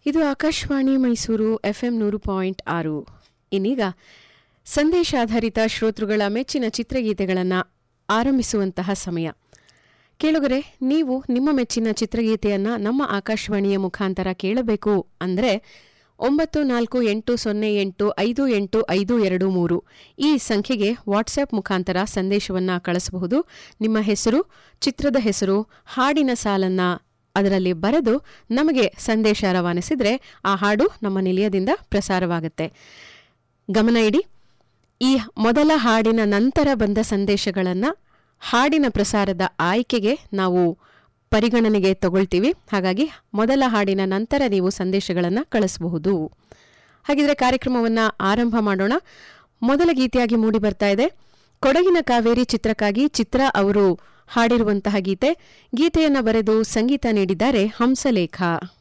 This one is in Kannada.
ಇದು ಆಕಾಶವಾಣಿ ಮೈಸೂರು ಎಫ್ಎಂ ನೂರು ಪಾಯಿಂಟ್ ಆರು ಇನ್ನೀಗ ಸಂದೇಶಾಧಾರಿತ ಶ್ರೋತೃಗಳ ಮೆಚ್ಚಿನ ಚಿತ್ರಗೀತೆಗಳನ್ನು ಆರಂಭಿಸುವಂತಹ ಸಮಯ ಕೇಳುಗರೆ ನೀವು ನಿಮ್ಮ ಮೆಚ್ಚಿನ ಚಿತ್ರಗೀತೆಯನ್ನು ನಮ್ಮ ಆಕಾಶವಾಣಿಯ ಮುಖಾಂತರ ಕೇಳಬೇಕು ಅಂದರೆ ಒಂಬತ್ತು ನಾಲ್ಕು ಎಂಟು ಸೊನ್ನೆ ಎಂಟು ಐದು ಎಂಟು ಐದು ಎರಡು ಮೂರು ಈ ಸಂಖ್ಯೆಗೆ ವಾಟ್ಸ್ಆಪ್ ಮುಖಾಂತರ ಸಂದೇಶವನ್ನು ಕಳಿಸಬಹುದು ನಿಮ್ಮ ಹೆಸರು ಚಿತ್ರದ ಹೆಸರು ಹಾಡಿನ ಸಾಲನ್ನ ಅದರಲ್ಲಿ ಬರೆದು ನಮಗೆ ಸಂದೇಶ ರವಾನಿಸಿದರೆ ಆ ಹಾಡು ನಮ್ಮ ನಿಲಯದಿಂದ ಪ್ರಸಾರವಾಗುತ್ತೆ ಗಮನ ಇಡಿ ಈ ಮೊದಲ ಹಾಡಿನ ನಂತರ ಬಂದ ಸಂದೇಶಗಳನ್ನು ಹಾಡಿನ ಪ್ರಸಾರದ ಆಯ್ಕೆಗೆ ನಾವು ಪರಿಗಣನೆಗೆ ತಗೊಳ್ತೀವಿ ಹಾಗಾಗಿ ಮೊದಲ ಹಾಡಿನ ನಂತರ ನೀವು ಸಂದೇಶಗಳನ್ನು ಕಳಿಸಬಹುದು ಹಾಗಿದ್ರೆ ಕಾರ್ಯಕ್ರಮವನ್ನು ಆರಂಭ ಮಾಡೋಣ ಮೊದಲ ಗೀತೆಯಾಗಿ ಮೂಡಿ ಬರ್ತಾ ಇದೆ ಕೊಡಗಿನ ಕಾವೇರಿ ಚಿತ್ರಕ್ಕಾಗಿ ಚಿತ್ರ ಅವರು ಹಾಡಿರುವಂತಹ ಗೀತೆ ಗೀತೆಯನ್ನು ಬರೆದು ಸಂಗೀತ ನೀಡಿದ್ದಾರೆ ಹಂಸಲೇಖ